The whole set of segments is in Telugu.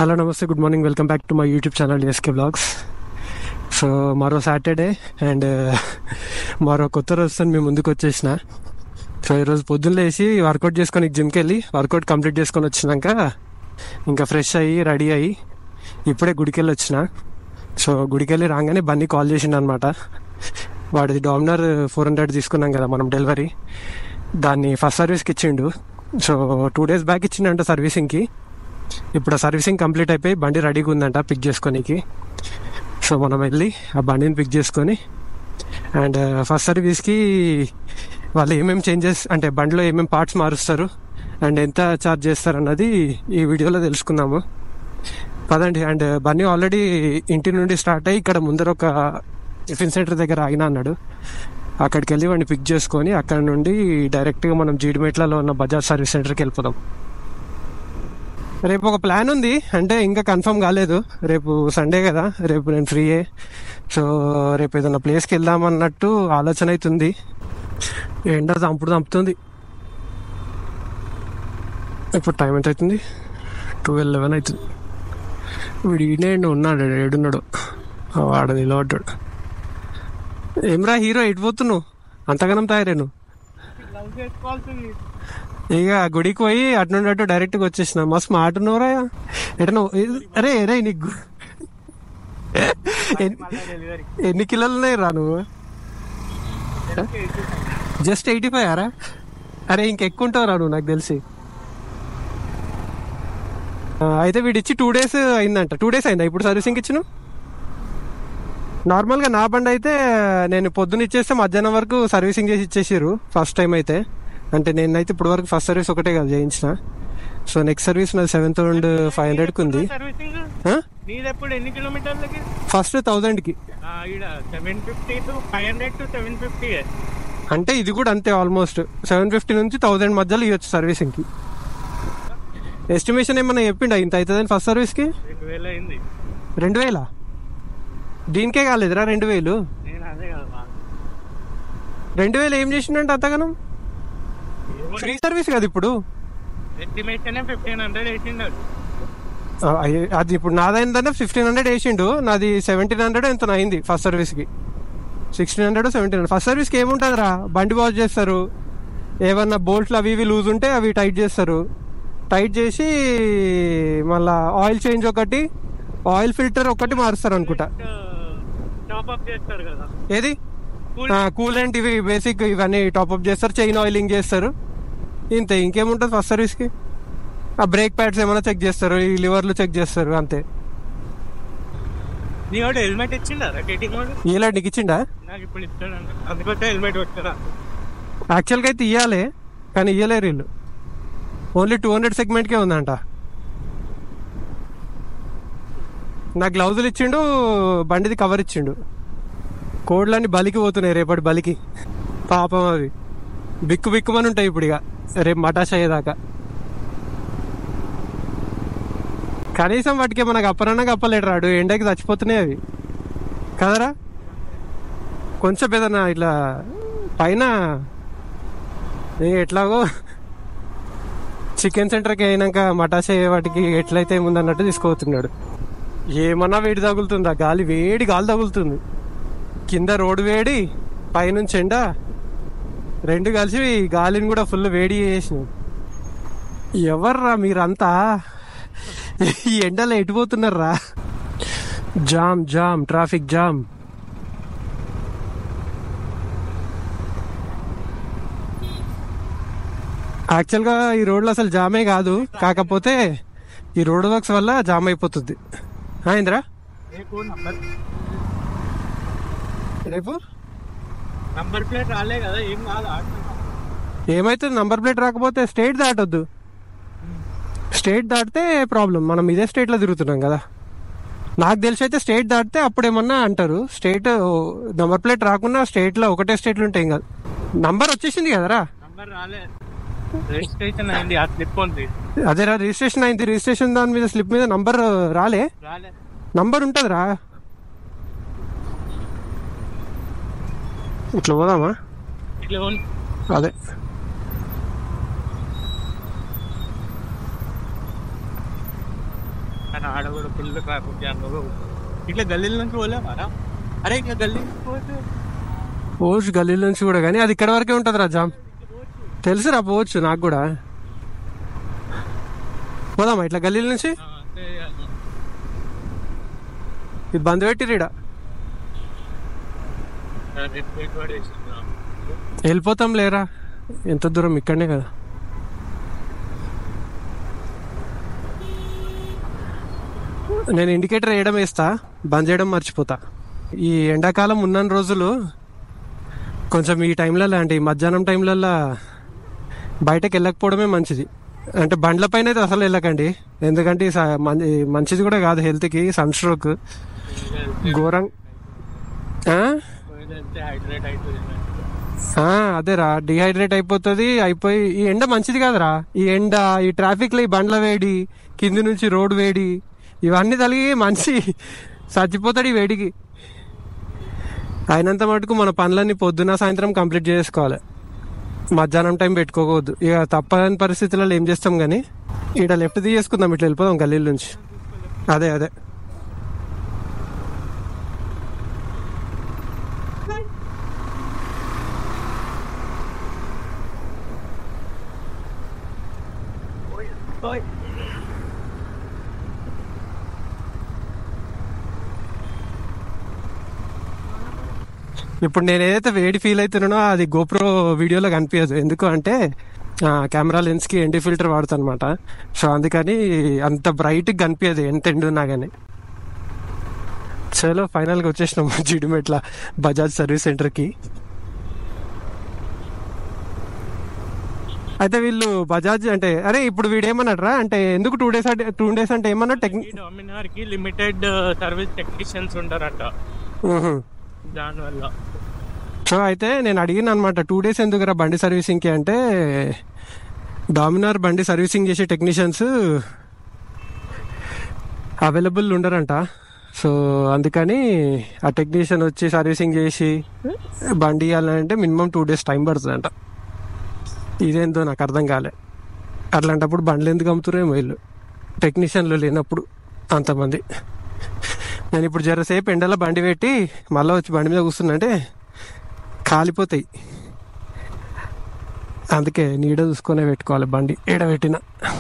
హలో నమస్తే good morning welcome back to my YouTube channel SK blogs so మరో సాటర్డే అండ్ మరో కొత్త రోజుతో మేము ముందుకు వచ్చేసిన సో ఈరోజు పొద్దున్న లేచి వర్కౌట్ చేసుకొని జిమ్కి వెళ్ళి వర్కౌట్ కంప్లీట్ చేసుకొని వచ్చినాక ఇంకా ఫ్రెష్ అయ్యి రెడీ అయ్యి ఇప్పుడే గుడికి వెళ్ళి వచ్చిన సో గుడికి వెళ్ళి రాగానే బన్నీ కాల్ చేసిండు అనమాట వాడిది డామినర్ ఫోర్ హండ్రెడ్ తీసుకున్నాం కదా మనం డెలివరీ దాన్ని ఫస్ట్ సర్వీస్కి ఇచ్చిండు సో టూ డేస్ బ్యాక్ ఇచ్చిండంట సర్వీసింగ్కి ఇప్పుడు ఆ సర్వీసింగ్ కంప్లీట్ అయిపోయి బండి రెడీగా ఉందంట పిక్ చేసుకోనికి సో మనం వెళ్ళి ఆ బండిని పిక్ చేసుకొని అండ్ ఫస్ట్ సర్వీస్కి వాళ్ళు ఏమేమి చేంజెస్ అంటే బండిలో ఏమేమి పార్ట్స్ మారుస్తారు అండ్ ఎంత ఛార్జ్ చేస్తారు అన్నది ఈ వీడియోలో తెలుసుకుందాము పదండి అండ్ బన్నీ ఆల్రెడీ ఇంటి నుండి స్టార్ట్ అయ్యి ఇక్కడ ముందర ఒక టిఫిన్ సెంటర్ దగ్గర ఆగిన అన్నాడు అక్కడికి వెళ్ళి వాడిని పిక్ చేసుకొని అక్కడ నుండి డైరెక్ట్గా మనం జీడిమెట్లలో ఉన్న బజాజ్ సర్వీస్ సెంటర్కి వెళ్ళిపోదాం రేపు ఒక ప్లాన్ ఉంది అంటే ఇంకా కన్ఫర్మ్ కాలేదు రేపు సండే కదా రేపు నేను ఫ్రీయే సో రేపు ఏదైనా ప్లేస్కి వెళ్దాం అన్నట్టు ఆలోచన అవుతుంది ఎండ చంపుడు చంపుతుంది ఇప్పుడు టైం ఎంత అవుతుంది ట్వెల్వ్ లెవెన్ అవుతుంది వీడు ఈయనే ఉన్నాడు ఏడున్నాడు ఆ వాడు నిలబడ్డాడు ఏమ్రా హీరో ఎటు పోతున్నావు అంతగానం తయారేను ఇక గుడికి పోయి అటు నుండి అటు డైరెక్ట్గా వచ్చేసిన మా స్మార్ట్ ఉన్నారా ఎటనో అరే అరే నీకు ఎన్ని- ఎన్ని కిలోలు ఉన్నాయి రా నువ్వు జస్ట్ ఎయిటీ ఫైవ్ అరా అరే ఇంకెక్కువ ఉంటావు రా నువ్వు నాకు తెలిసి ఆ, అయితే వీడు ఇచ్చి టూ డేస్ అయిందంట టూ డేస్ అయిందా ఇప్పుడు సర్వీసింగ్ ఇచ్చిన నార్మల్గా నా బండి అయితే నేను పొద్దున్న ఇచ్చేస్తే మధ్యాహ్నం వరకు సర్వీసింగ్ చేసి ఇచ్చేసారు ఫస్ట్ టైం అయితే అంటే నేనైతే ఇప్పుడు వరకు ఫస్ట్ సర్వీస్ ఒకటే కదా చేయించిన సో నెక్స్ట్ సర్వీస్ నాది సెవెన్ థౌసండ్ ఫైవ్ హండ్రెడ్కి ఉంది సర్వీసింగ్ ఆ? నీది ఎప్పుడు ఎన్ని కిలోమీటర్లకి ఫస్ట్ థౌజండ్కి ఈడ seven fifty to five hundred to seven fifty అంటే ఇది కూడా అంతే ఆల్మోస్ట్ సెవెన్ ఫిఫ్టీ నుంచి థౌజండ్ మధ్యలో ఇవ్వచ్చు సర్వీసింగ్కి ఎస్టిమేషన్ ఏమన్నా చెప్పిండా ఇంత అవుతుందని ఫస్ట్ సర్వీస్కి రెండు వేలు అయింది రెండు వేలా దీనికే కాలేదురా రెండు వేలు నేను అదే కదా రెండు వేలు ఏం చేసిండంటే అంతగానం ఫ్రీ సర్వీస్ కదా ఇప్పుడు ఎస్టిమేషన్ ఫిఫ్టీన్ హండ్రెడ్ వేసిండారు ఆ, అయ్యే- అది ఇప్పుడు నాదైందంటే ఫిఫ్టీన్ హండ్రెడ్ వేసిండు నాది సెవెంటీన్ హండ్రెడ్ ఎంత అయింది ఫస్ట్ సర్వీస్కి sixteen hundred seventeen hundred first సర్వీస్కి ఏముంటుంది రా బండి వాష్ చేస్తారు ఏమన్నా బోల్ట్లు అవి ఇవి లూజ్ ఉంటే అవి టైట్ చేస్తారు టైట్ చేసి మళ్ళా ఆయిల్ చేంజ్ ఒకటి ఆయిల్ ఫిల్టర్ ఒకటి మారుస్తారు అనుకుంటా టాప్ అప్ చేస్తారు కదా ఏది Cool. కూలెంట్ ఇవి బేసిక్ ఇవన్నీ టాప్అప్ చేస్తారు చైన్ ఆయిలింగ్ చేస్తారు ఇంతే ఇంకేముంటుంది ఫస్ట్ సర్వీస్కి ఆ బ్రేక్ ప్యాడ్స్ ఏమైనా చెక్ చేస్తారు ఈ లివర్లు చెక్ చేస్తారు అంతే నీ వాడు హెల్మెట్ ఇచ్చిండా టీటింగ్ వాడు ఇలా నీకు ఇచ్చిండా నాకు ఇప్పుడు ఇస్తాడు అందుకొచ్చే హెల్మెట్ వచ్చారా యాక్చువల్గా అయితే ఇవ్వాలి కానీ ఇవ్వలేరు వీళ్ళు ఓన్లీ టూ హండ్రెడ్ సెగ్మెంట్కే ఉందంట నా గ్లౌజులు ఇచ్చిండు బండిది కవర్ ఇచ్చిండు కోడ్లన్నీ బలికి పోతున్నాయి రేపటి బలికి పాపం అవి బిక్కు బిక్కుమని ఉంటాయి ఇప్పుడు ఇక రేపు మటాష్ అయ్యేదాకా కనీసం వాటికి మనకు అప్పనన్నా కప్పలేడు రాడు ఎండకి చచ్చిపోతున్నాయి అవి కదరా కొంచెం ఏదన్నా ఇట్లా పైన ఏ ఎట్లాగో చికెన్ సెంటర్కి అయినాక మటాస్ అయ్యే వాటికి ఎట్లయితే ముందన్నట్టు తీసుకుపోతున్నాడు ఏమన్నా వేడి తగులుతుందా గాలి వేడి గాలి తగులుతుంది కింద రోడ్డు వేడి పైనుంచి ఎండ రెండు కలిసి గాలిని కూడా ఫుల్ వేడి చేసినాయి ఎవర్రా మీరంతా ఈ ఎండలో ఎటుపోతున్నారా జామ్ జామ్ ట్రాఫిక్ జామ్ యాక్చువల్గా ఈ రోడ్లు అసలు జామే కాదు కాకపోతే ఈ రోడ్ వర్క్స్ వల్ల జామ్ అయిపోతుంది ఆ, ఏందిరా రేపు నంబర్ రేపు నంబర్ ప్లేట్ రాలే కదా ఏం కాదు ఏమైతుంది నంబర్ ప్లేట్ రాకపోతే స్టేట్ దాటొద్దు స్టేట్ దాటితే ప్రాబ్లం మనం ఇదే స్టేట్లో తిరుగుతున్నాం కదా నాకు తెలిసి అయితే స్టేట్ దాటితే అప్పుడేమన్నా అంటారు స్టేట్ నంబర్ ప్లేట్ రాకుండా స్టేట్లో ఒకటే స్టేట్లు ఉంటాయి ఇంకా నంబర్ వచ్చేసింది కదరా నంబర్ రాలే రిజిస్ట్రేషన్ అయింది ఆ స్లిప్ ఉంది అదేరా రిజిస్ట్రేషన్ అయింది రిజిస్ట్రేషన్ దాని మీద స్లిప్ మీద నంబర్ రాలే రాలే నంబర్ ఉంటుందిరా ఇట్లా పోదామా ఇట్లా ఉంది. అదే ఆడ కూడా ఫుల్ ట్రాఫిక్ జామ్ ఇట్లా గల్లీల నుంచి పోలేమారా అరే ఇంకా గల్లీ నుంచి పోతే పోవచ్చు గల్లీ నుంచి కూడా కానీ అది ఇక్కడ వరకే ఉంటుంది రా జామ్ తెలుసురా పోవచ్చు నాకు కూడా పోదామా ఇట్లా గల్లీల నుంచి ఆ, అంతే ఇక. ఇది బంద్ పెట్టి రీడా ఆ, రెడ్ ప్లేట్ పడేసింది. వెళ్ళిపోతాం లేరా ఎంత దూరం ఇక్కడనే కదా నేను ఇండికేటర్ వేయడం వేస్తా బంద్ చేయడం మర్చిపోతా ఈ ఎండాకాలం ఉన్న రోజులు కొంచెం ఈ టైంలలో అంటే ఈ మధ్యాహ్నం టైంలలో బయటకు వెళ్ళకపోవడమే మంచిది అంటే బండ్ల పైన అయితే అసలు వెళ్ళకండి ఎందుకంటే ఈ స- మం- ఈ మంచిది కూడా కాదు హెల్త్కి సన్ స్ట్రోక్ ఘోరం ఆ? పోయినంతే హైడ్రేట్ అవుతుంది ఆ, అదేరా డిహైడ్రేట్ అయిపోతుంది అయిపోయి ఈ ఎండ మంచిది కాదురా ఈ ఎండ ఈ ట్రాఫిక్ లో ఈ బండ్ల వేడి కింది నుంచి రోడ్ వేడి ఇవన్నీ తలిగి మనిషి చచ్చిపోతాడు ఈ వేడికి అయినంత మటుకు మన పనులన్నీ పొద్దున సాయంత్రం కంప్లీట్ చేసుకోవాలి మధ్యాహ్నం టైం పెట్టుకోకూడదు ఇక తప్పని పరిస్థితులలో ఏం చేస్తాం కానీ ఈడ లెఫ్ట్ తీసుకుందాం ఇట్లా వెళ్ళిపోదాం గల్లీల నుంచి అదే అదే ఇప్పుడు నేను ఏదైతే వేడి ఫీల్ అవుతున్నానో అది గోప్రో వీడియోలో కనిపించదు ఎందుకు అంటే ఆ, కెమెరా లెన్స్ కి ఎండి ఫిల్టర్ వాడుతాను అనమాట సో అందుకని అంత బ్రైట్ కనిపించదు ఎంత ఎండు ఉన్నా కానీ చలో ఫైనల్ గా వచ్చేసినాం జిడిమెట్ల బజాజ్ సర్వీస్ సెంటర్ కి అయితే వీళ్ళు బజాజ్ అంటే అరే ఇప్పుడు వీడు ఏమన్నాడ్రా అంటే ఎందుకు టూ డేస్ అంటే టూ డేస్ అంటే ఏమన్నా టెక్ ఈ డామినార్ కి లిమిటెడ్ సర్వీస్ టెక్నీషియన్స్ ఉంటారంట దానివల్ల సో అయితే నేను అడిగిన అనమాట టూ డేస్ ఎందుకురా బండి సర్వీసింగ్కి అంటే డామినార్ బండి సర్వీసింగ్ చేసే టెక్నీషియన్స్ అవైలబుల్ ఉండరంట సో అందుకని ఆ టెక్నీషియన్ వచ్చి సర్వీసింగ్ చేసి బండి ఇవ్వాలంటే మినిమం టూ డేస్ టైం పడుతుందంట ఇదేందో నాకు అర్థం కాలే అట్లాంటప్పుడు బండ్లు ఎందుకు అమ్ముతురేమో వీళ్ళు టెక్నీషియన్లు లేనప్పుడు అంతమంది నేను ఇప్పుడు జరసేపు ఎండలో బండి పెట్టి మళ్ళీ వచ్చి బండి మీద కూర్చున్నంటే కాలిపోతాయి అందుకే నీడ చూసుకొనే పెట్టుకోవాలి బండి ఏడ పెట్టిన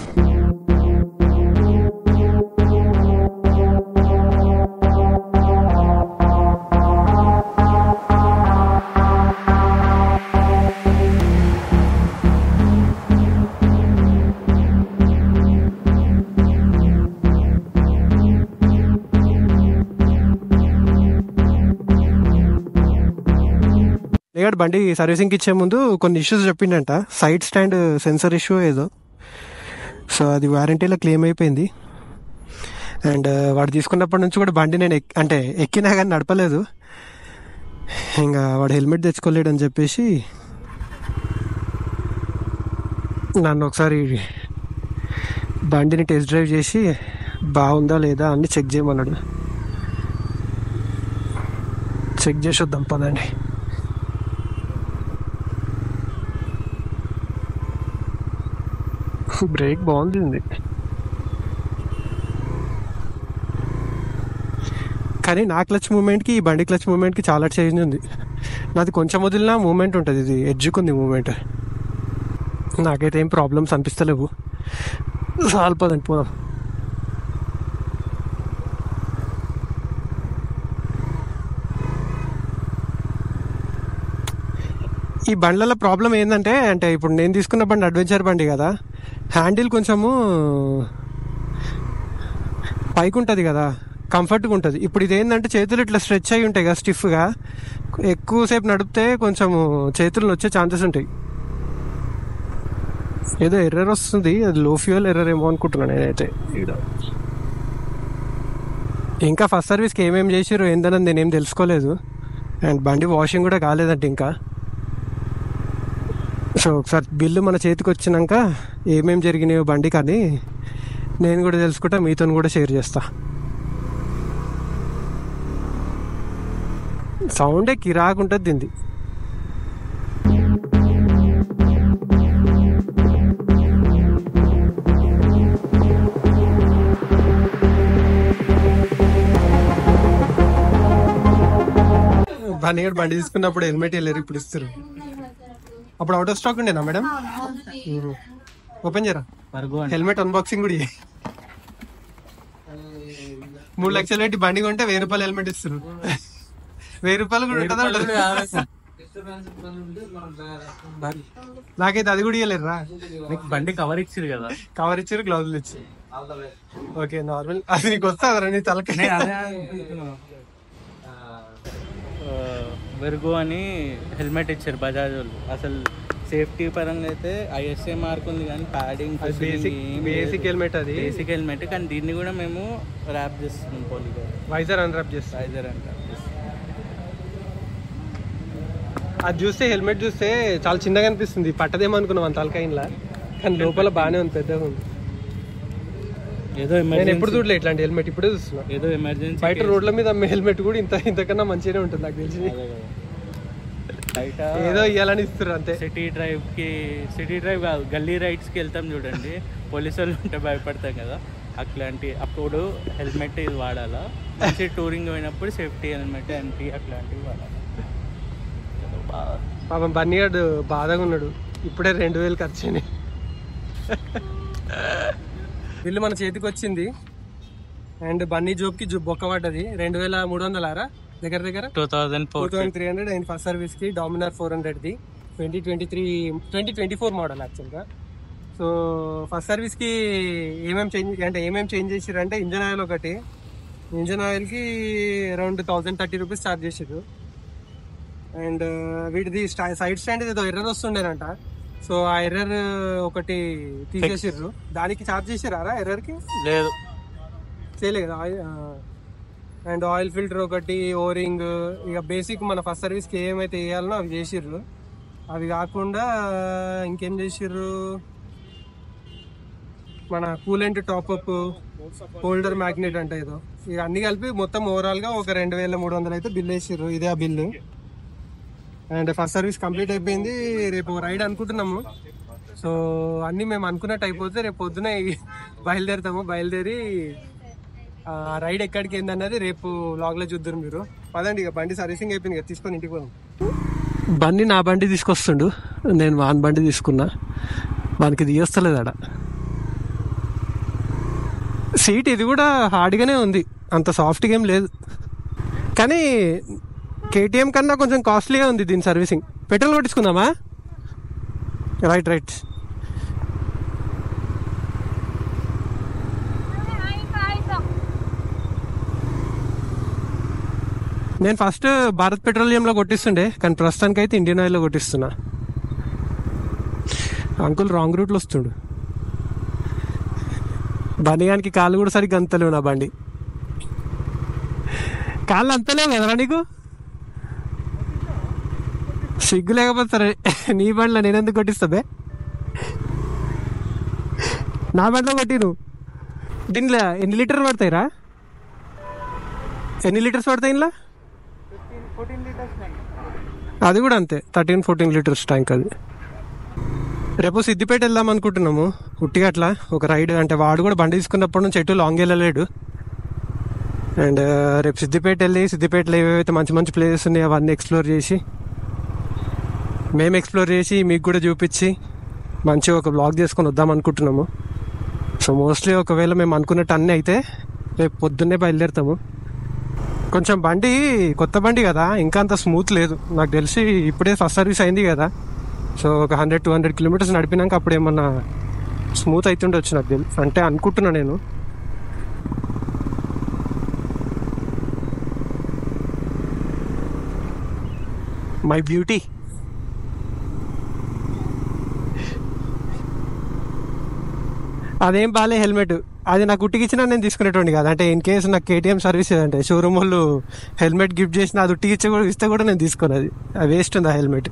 లేడు బండి సర్వీసింగ్ ఇచ్చే ముందు కొన్ని ఇష్యూస్ చెప్పిండంట సైడ్ స్టాండ్ సెన్సర్ ఇష్యూ ఏదో సో అది వారంటీలో క్లెయిమ్ అయిపోయింది అండ్ వాడు తీసుకున్నప్పటి నుంచి కూడా బండి నేను ఎక్- అంటే ఎక్కినా కానీ నడపలేదు ఇంకా వాడు హెల్మెట్ తెచ్చుకోలేడు అని చెప్పేసి నన్ను ఒకసారి బండిని టెస్ట్ డ్రైవ్ చేసి బాగుందా లేదా అని చెక్ చేయమన్నాడు చెక్ చేసి వద్దాం పదండి బ్రేక్ బాగుంది కానీ నా క్లచ్ మూమెంట్కి ఈ బండి క్లచ్ మూమెంట్కి చాలా చేంజ్ ఉంది నాది కొంచెం వదిలినా మూమెంట్ ఉంటుంది ఇది ఎడ్జుకుంది మూమెంట్ నాకైతే ఏం ప్రాబ్లమ్స్ అనిపిస్తలేవు సాల్పదండి పోదాం ఈ బండ్లలో ప్రాబ్లం ఏంటంటే అంటే ఇప్పుడు నేను తీసుకున్న బండి అడ్వెంచర్ బండి కదా హ్యాండిల్ కొంచెము పైకి ఉంటుంది కదా కంఫర్ట్గా ఉంటుంది ఇప్పుడు ఇది ఏంటంటే చేతులు ఇట్లా స్ట్రెచ్ అయి ఉంటాయి కదా స్టిఫ్గా ఎక్కువసేపు నడిపితే కొంచెము చేతులు వచ్చే ఛాన్సెస్ ఉంటాయి ఏదో ఎర్రర్ వస్తుంది అది లో ఫ్యూయల్ ఎర్రర్ ఏమో అనుకుంటున్నాను నేనైతే ఈడ ఇంకా ఫస్ట్ సర్వీస్కి ఏమేమి చేసారు ఏందన్నది నేనేం తెలుసుకోలేదు అండ్ బండి వాషింగ్ కూడా కాలేదంటే ఇంకా సో ఒకసారి బిల్లు మన చేతికి వచ్చినాక ఏమేమి జరిగినాయో బండి కానీ నేను కూడా తెలుసుకుంటా మీతో కూడా షేర్ చేస్తా సౌండే కిరాకుంటుంది దీన్ని బండి కూడా బండి తీసుకున్నప్పుడు హెల్మెట్ వెళ్ళారు ఇప్పుడు ఇస్తారు అప్పుడు అవుట్ ఆఫ్ స్టాక్ ఉండేనా మేడం ఓపెన్ చేయరా హెల్మెట్ అన్బాక్సింగ్ కూడా చేయి. మూడు లక్షలు పెట్టి బండి కొంటే వెయ్యి రూపాయలు హెల్మెట్ ఇస్తారు వెయ్యి రూపాయలు కూడా ఉంటుందా ఉండదా? నాకైతే అది కూడా ఇవ్వలేరు రా బండి కవర్ ఇచ్చారు కదా కవర్ ఇచ్చారు గ్లౌజులు ఇచ్చి ఓకే నార్మల్ అది నీకు వస్తా నీ తలకి వెర్గో అని హెల్మెట్ ఇచ్చారు బజాజ్ వాళ్ళు అసలు సేఫ్టీ పరంగా అయితే ఐఎస్ఏ మార్క్ ఉంది కానీ ప్యాడింగ్ బేసిక్ బేసిక్ హెల్మెట్ అది బేసిక్ హెల్మెట్ కానీ దీన్ని కూడా మేము ర్యాప్ చేస్తున్నాం పోలీగా వైజర్ అన్రాప్ చేస్తా సైజర్ అంటే అది చూస్తే హెల్మెట్ చూస్తే చాలా చిన్నగా అనిపిస్తుంది పట్టదేమో అనుకున్నాం అంత తలకాయిన్లా కానీ లోపల బాగానే ఉంది పెద్దగా ఉంది ఏదో నేను ఎమర్జెన్సీ ఎప్పుడు చూడలే ఇట్లాంటి హెల్మెట్ ఇప్పుడే చూస్తున్నా ఏదో ఎమర్జెన్సీ బయట రోడ్ల మీద అమ్మే హెల్మెట్ కూడా ఇంత ఇంతకన్నా మంచిగానే ఉంటుంది నాకు తెలిసి బయట ఏదో ఇవ్వాలని ఇస్తారు అంతే సిటీ డ్రైవ్ కి సిటీ డ్రైవ్ కాదు గల్లీ రైడ్స్ కి వెళ్తాం చూడండి పోలీసు వాళ్ళు ఉంటే భయపడతాం కదా అట్లాంటి అప్పుడు హెల్మెట్ ఇది వాడాలా మంచి టూరింగ్ పోయినప్పుడు సేఫ్టీ హెల్మెట్ ఎంటీ అట్లాంటివి వాడాలి బాగా పాపం బన్నీగాడు బాధగా ఉన్నాడు ఇప్పుడే రెండు వేలు ఖర్చు అయినాయి బిల్లు మన చేతికి వచ్చింది అండ్ బన్నీ జోబ్కి జో బొక్క పడ్డది రెండు వేల మూడు వందలారా దగ్గర దగ్గర two thousand two four thousand three hundred and first service కి Dominar four hundred the twenty twenty three twenty twenty four model యాక్చువల్గా సో ఫస్ట్ సర్వీస్ కి ఏమేమి చేంజ్ అంటే ఏమేమి చేంజ్ చేసారు అంటే ఇంజన్ ఆయిల్ ఒకటి ఇంజన్ ఆయిల్ కి around thousand thirty rupees charge చేసారు అండ్ వీటిది సైడ్ స్టాండ్ ఏదో ఎర్రర్ వస్తుండేనంట సో ఆ ఎర్రర్ ఒకటి తీసేసారు దానికి చార్జ్ చేసారా ఎర్రర్ కి లేదు చేయలే కదా ఆయిల్ అండ్ ఆయిల్ ఫిల్టర్ ఒకటి ఓరింగ్ ఇక బేసిక్ మన ఫస్ట్ సర్వీస్ కి ఏమైతే వేయాలనో అవి చేసిర్రు అవి కాకుండా ఇంకేం చేసిర్రు మన కూలెంట్ టాప్అప్ హోల్డర్ మ్యాగ్నెట్ అంటే ఏదో ఇక అన్ని కలిపి మొత్తం ఓవరాల్ గా ఒక రెండు వేల మూడు వందలు అయితే బిల్ వేసిర్రు ఇదే ఆ bill and first service complete అయిపోయింది రేపు రైడ్ అనుకుంటున్నాము సో అన్ని మేము అనుకున్నట్టు అయిపోతే రేపు పొద్దున ఈ- బయలుదేరుతాము బయలుదేరి ఆ రైడ్ ఎక్కడికి ఏందన్నది రేపు లాగ్ లో చూద్దరు మీరు పదండి ఇక బండి సర్వీసింగ్ అయిపోయింది ఇక తీసుకొని ఇంటికి పోదాం బండి నా బండి తీసుకొస్తుండు నేను వాన్ బండి తీసుకున్నా వానికి తీయస్తలేదు ఆడ సీట్ ఇది కూడా హార్డ్గానే ఉంది అంత సాఫ్ట్గా ఏం లేదు కానీ కేటీఎం కన్నా కొంచెం కాస్ట్లీగా ఉంది దీని సర్వీసింగ్ పెట్రోల్ కొట్టించుకుందామా రైట్ రైట్ నేను ఫస్ట్ భారత్ పెట్రోలియంలో కొట్టిస్తుండే కానీ ప్రస్తుతానికి అయితే ఇండియన్ ఆయిల్లో కొట్టిస్తున్నా అంకుల్ రాంగ్ రూట్లో వస్తుండు బనియానికి కాళ్ళు కూడా సరిగ్గా అంతలేవు నా బండి కాళ్ళు అంతలేవు కదరా నీకు సిగ్గు లేకపోతే సరే నీ బండిలో నేను ఎందుకు కొట్టిస్తాబే నా బండిలో కొట్టి నువ్వు దీనిలో ఎన్ని లీటర్ పడతాయిరా ఎన్ని లీటర్స్ పడతాయి ఇంట్లో అది కూడా అంతే థర్టీన్ ఫోర్టీన్ లీటర్స్ ట్యాంక్ అది రేపు సిద్దిపేట వెళ్దాం అనుకుంటున్నాము ఉట్టిగా అట్లా ఒక రైడ్ అంటే వాడు కూడా బండి తీసుకున్నప్పటి నుంచి ఎటు లాంగ్ వెళ్ళలేడు అండ్ రేపు సిద్దిపేట వెళ్ళి సిద్దిపేటలో ఏవైతే మంచి మంచి ప్లేసెస్ ఉన్నాయో అవన్నీ ఎక్స్ప్లోర్ చేసి మేము ఎక్స్ప్లోర్ చేసి మీకు కూడా చూపించి మంచిగా ఒక బ్లాగ్ చేసుకొని వద్దాం అనుకుంటున్నాము సో మోస్ట్లీ ఒకవేళ మేము అనుకున్నట్టు అన్నీ అయితే రేపు పొద్దున్నే బయలుదేరుతాము కొంచెం బండి కొత్త బండి కదా ఇంకా అంత స్మూత్ లేదు నాకు తెలిసి ఇప్పుడే ఫస్ట్ సర్వీస్ అయింది కదా సో ఒక హండ్రెడ్ టూ హండ్రెడ్ కిలోమీటర్స్ నడిపినాక అప్పుడు ఏమన్నా స్మూత్ అవుతుండొచ్చు నాకు తెలిసి అంటే అనుకుంటున్నా నేను మై బ్యూటీ అదేం బాలే హెల్మెట్ అది నాకు ఉట్టికిచ్చినా నేను తీసుకునేటోండి కాదు అంటే ఇన్ కేసు నాకు కేటీఎం సర్వీస్ అంటే షోరూమ్ వాళ్ళు హెల్మెట్ గిఫ్ట్ చేసిన అది ఉట్టికిచ్చి కూడా ఇస్తే కూడా నేను తీసుకోను అది అది వేస్ట్ ఉంది ఆ హెల్మెట్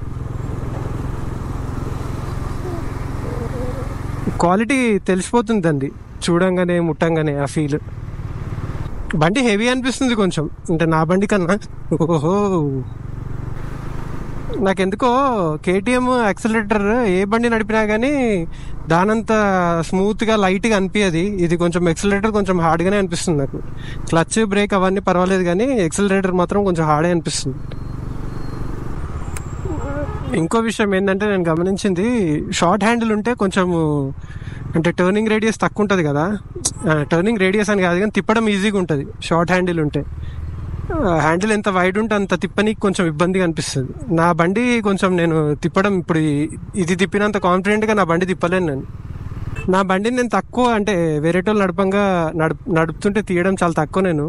క్వాలిటీ తెలిసిపోతుంది అండి చూడంగానే ముట్టంగానే ఆ ఫీల్ బండి హెవీ అనిపిస్తుంది కొంచెం అంటే నా బండి కన్నా ఓహో నాకు ఎందుకో కేటీఎం యాక్సిలరేటర్ ఏ బండి నడిపినా కానీ దానంత స్మూత్గా లైట్గా అనిపించదు ఇది కొంచెం ఎక్సిలరేటర్ కొంచెం హార్డ్గానే అనిపిస్తుంది నాకు క్లచ్ బ్రేక్ అవన్నీ పర్వాలేదు కానీ ఎక్సిలరేటర్ మాత్రం కొంచెం హార్డే అనిపిస్తుంది ఇంకో విషయం ఏంటంటే నేను గమనించింది షార్ట్ హ్యాండిల్ ఉంటే కొంచెము అంటే టర్నింగ్ రేడియస్ తక్కువ ఉంటుంది కదా టర్నింగ్ రేడియస్ అని కాదు కానీ తిప్పడం ఈజీగా ఉంటుంది షార్ట్ హ్యాండిల్ ఉంటే హ్యాండిల్ ఎంత వైడ్ ఉంటే అంత తిప్పనీకి కొంచెం ఇబ్బందిగా అనిపిస్తుంది నా బండి కొంచెం నేను తిప్పడం ఇప్పుడు ఈ- ఇది తిప్పినంత కాన్ఫిడెంట్గా నా బండి తిప్పలేను నేను నా బండిని నేను తక్కువ అంటే వేరేటోళ్ళు నడపంగా నడుపు నడుపుతుంటే తీయడం చాలా తక్కువ నేను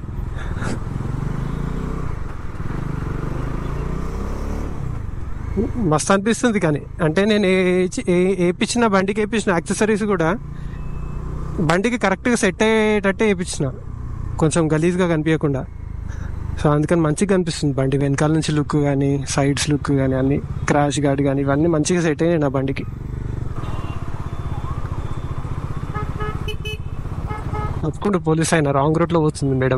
మస్తు అనిపిస్తుంది కానీ అంటే నేను ఏ- ఏ- వేయించిన బండికి వేయించిన యాక్సెసరీస్ కూడా బండికి కరెక్ట్గా సెట్ అయ్యేటట్టే వేయించిన కొంచెం గలీజ్గా కనిపించకుండా సో అందుకని మంచిగా కనిపిస్తుంది బండి వెనకాల నుంచి లుక్ కానీ సైడ్స్ లుక్ కానీ అన్ని క్రాష్ గార్డ్ కానీ ఇవన్నీ మంచిగా సెట్ అయ్యాయి నా బండికి తప్పకుండా పోలీస్ అయినా రాంగ్ రూట్లో పోతుంది మేడం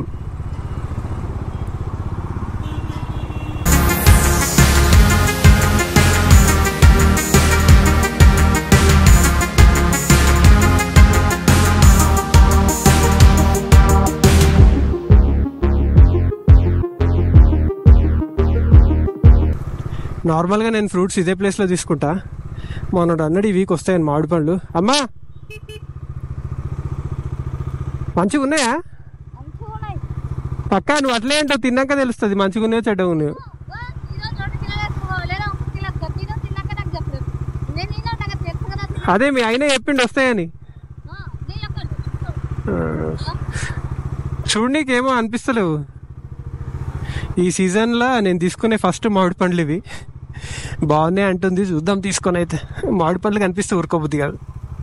నార్మల్గా నేను ఫ్రూట్స్ ఇదే ప్లేస్లో తీసుకుంటా మొన్నడు అన్నాడు ఈ వీక్ వస్తాయని మామిడి పండ్లు అమ్మా మంచిగా ఉన్నాయా మంచిగా ఉన్నాయి పక్కా నువ్వు అట్లే అంటావు తిన్నాక తెలుస్తుంది మంచిగా ఉన్నాయో చెడ్డగా ఉన్నాయో వా, ఈరోజు రెండు కిలోలు వేసుకో, లేదా ఒక కిలో వేసుకో. తిను, తిన్నాక నాకు చెప్పు. నేను తిన్నా, నాకు తెలుసు కదా తిను. అదే మీ ఆయన చెప్పిండు వస్తాయని ఆ, నీళ్ళు ఒక్కటి. ఆ. చూడు నీకేమో అనిపిస్తలేవు ఈ సీజన్లో నేను తీసుకునే ఫస్ట్ మామిడి పండ్లు ఇవి బాగున్నాయి అంటుంది చూద్దాం తీసుకొని అయితే మామిడి పండ్లు కనిపిస్తే ఊరుకోబుద్ది కాదు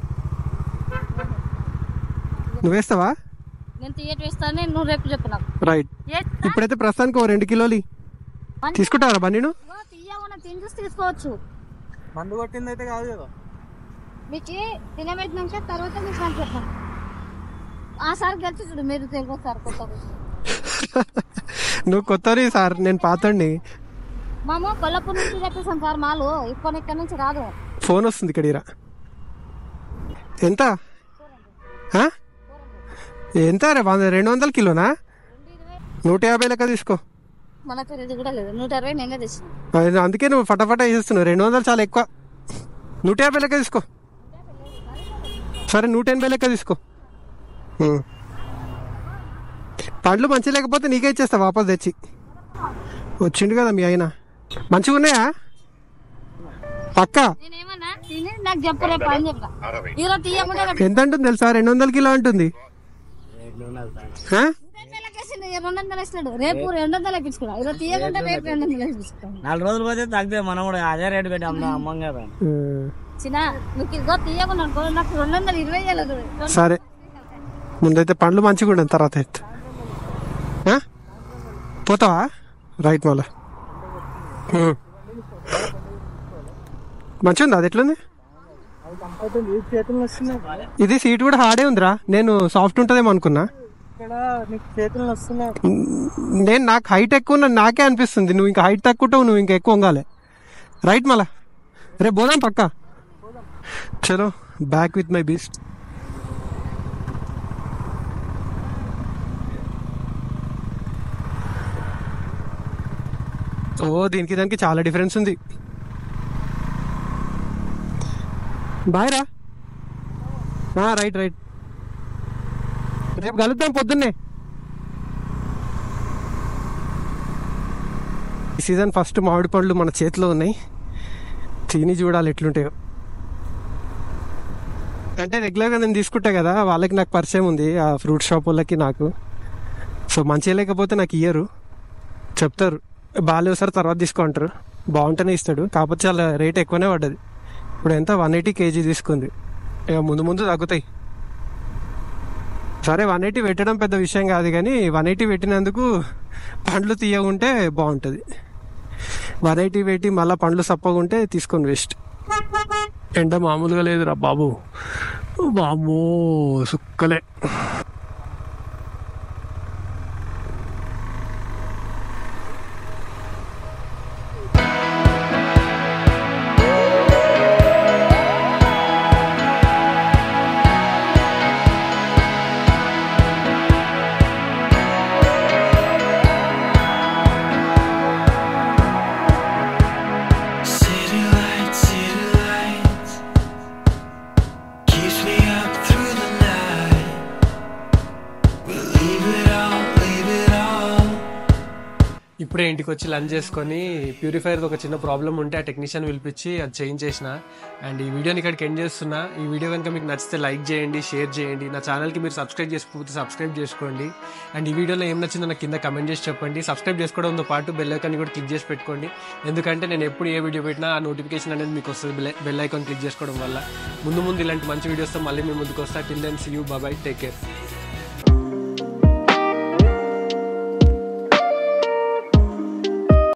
నువ్వేస్తావా నేను తీయటి వేస్తాను నువ్వు రేపు చెప్పు నాకు రైట్ ఏ- ఇప్పుడైతే ప్రస్తుతానికి ఓ రెండు కిలోలు ఇయ్యి. మంచి- తీసుకుంటారా బండిను ఇదిగో తీయమన్న తిని చూసి తీసుకోవచ్చు మందు కొట్టింది అయితే కాదు కదా మీకు తినబెట్టినాక తర్వాత మీకు నాకు చెప్పాను ఆ సార్ గెలిచి చూడు మీరు తెలుగు సార్ కొత్త నువ్వు కొత్తని సార్ నేను పాతండి మామ కొల్లపూర్ నుంచి తెప్పిస్తాం సార్ మాలు ఇక్కడ ఇక్కడ నుంచి రాదు ఫోన్ వస్తుంది ఇక్కడ ఇరా ఎంత ఆ? ఎంత రే వంద రెండు వందల కిలోనా నూట యాభై లెక్క తీసుకో మన దగ్గర ఇది కూడా లేదు నూట ఇరవై నేనే తెచ్చిన అది అందుకే నువ్వు ఫటాఫటా వేసేస్తున్నావు రెండు వందలు చాలా ఎక్కువ నూట యాభై లెక్క తీసుకో సరే నూట ఎనభై లెక్క తీసుకో ఉం. పండ్లు మంచి లేకపోతే నీకే ఇచ్చేస్తా వాపస్ తెచ్చి వచ్చిండు కదా మీ ఆయన మంచిగా ఉన్నాయా పక్కా నేనేమన్నా తిని నాకు చెప్పు రేపు అని చెప్పా ఈరోజు తీయకుండా రేపు ఎంత అంటుంది తెలుసా రెండు వందల కిలో అంటుంది ఆ? వేసిండు, ఈ రెండు వందలు వేసినాడు రేపు రెండు వందలు వేపించుకున్నా ఈరోజు తీయకుండా రేపు రెండు వందలు వేపించుకున్నాను నాలుగు రోజులు పోతే తగ్గితే మనం కూడా అదే రేటు పెట్టి అమ్మ అమ్మం కదా ఆ, చిన్న నువ్వు ఇదిగో తీయకుండా అనుకో నాకు రెండు వందలు ఇరవై వేలు సరే ముందైతే పండ్లు మంచిగా ఉండదు తర్వాత అయితే ఆ? పోతావా రైట్ మళ్ళా ఉం. మంచిగా ఉంది అది ఎట్లుంది చేతులు వస్తున్నాయి ఇది సీట్ కూడా హార్డే ఉందిరా నేను సాఫ్ట్ ఉంటుందేమో అనుకున్నా ఇక్కడ నీకు చేతులు వస్తున్నాయి నేను నాకు హైట్ ఎక్కువ ఉన్న నాకే అనిపిస్తుంది నువ్వు ఇంకా హైట్ తక్కువ ఉంటావు నువ్వు ఇంకా ఎక్కువ ఉంగాలి రైట్ మళ్ళా రేపు పోదాం పక్కా చలో బ్యాక్ విత్ మై బీస్ట్ ఓ దీనికి దానికి చాలా డిఫరెన్స్ ఉంది బాయ్ రా రైట్ రైట్ రేపు కలుద్దాం పొద్దున్నే ఈ సీజన్ ఫస్ట్ మామిడి పండ్లు మన చేతిలో ఉన్నాయి తిని చూడాలి ఎట్లుంటాయో అంటే రెగ్యులర్గా నేను తీసుకుంటా కదా వాళ్ళకి నాకు పరిచయం ఉంది ఆ ఫ్రూట్ షాప్ వాళ్ళకి నాకు సో మంచిగా లేకపోతే నాకు ఇయ్యరు చెప్తారు బాగాలేవు సార్ తర్వాత తీసుకుంటారు బాగుంటేనే ఇస్తాడు కాకపోతే చాలా రేట్ ఎక్కువనే పడ్డది ఇప్పుడు ఎంత వన్ ఎయిటీ కేజీ తీసుకుంది ఇక ముందు ముందు తగ్గుతాయి సరే వన్ ఎయిటీ పెట్టడం పెద్ద విషయం కాదు కానీ వన్ ఎయిటీ పెట్టినందుకు పండ్లు తీయకుంటే బాగుంటుంది వన్ ఎయిటీ పెట్టి మళ్ళీ పండ్లు సప్పగుంటే తీసుకొని వేస్ట్ ఎండ మామూలుగా లేదురా బాబు బాబు సుక్కలే ఇప్పుడే ఇంటికి వచ్చి లంచ్ చేసుకొని ప్యూరిఫైర్ ఒక చిన్న ప్రాబ్లం ఉంటే ఆ టెక్నీషియన్ పిలిపించి అది చేంజ్ చేసిన అండ్ ఈ వీడియోని ఇక్కడికి ఎండ్ చేస్తున్నా ఈ వీడియో కనుక మీకు నచ్చితే లైక్ చేయండి షేర్ చేయండి నా ఛానల్కి మీరు సబ్స్క్రైబ్ చేసుకోకపోతే సబ్స్క్రైబ్ చేసుకోండి అండ్ ఈ వీడియోలో ఏం నచ్చిందో నాకు కింద కమెంట్ చేసి చెప్పండి సబ్స్క్రైబ్ చేసుకోవడంతో పాటు బెల్ ఐకాన్ కూడా క్లిక్ చేసి పెట్టుకోండి ఎందుకంటే నేను ఎప్పుడు ఏ వీడియో పెట్టినా ఆ నోటిఫికేషన్ అనేది మీకు వస్తుంది బెల్ బెల్ ఐకాన్ క్లిక్ చేసుకోవడం వల్ల ముందు ముందు ఇలాంటి మంచి వీడియోస్తో మళ్ళీ మీ ముందుకు వస్తా till then see you bye bye take care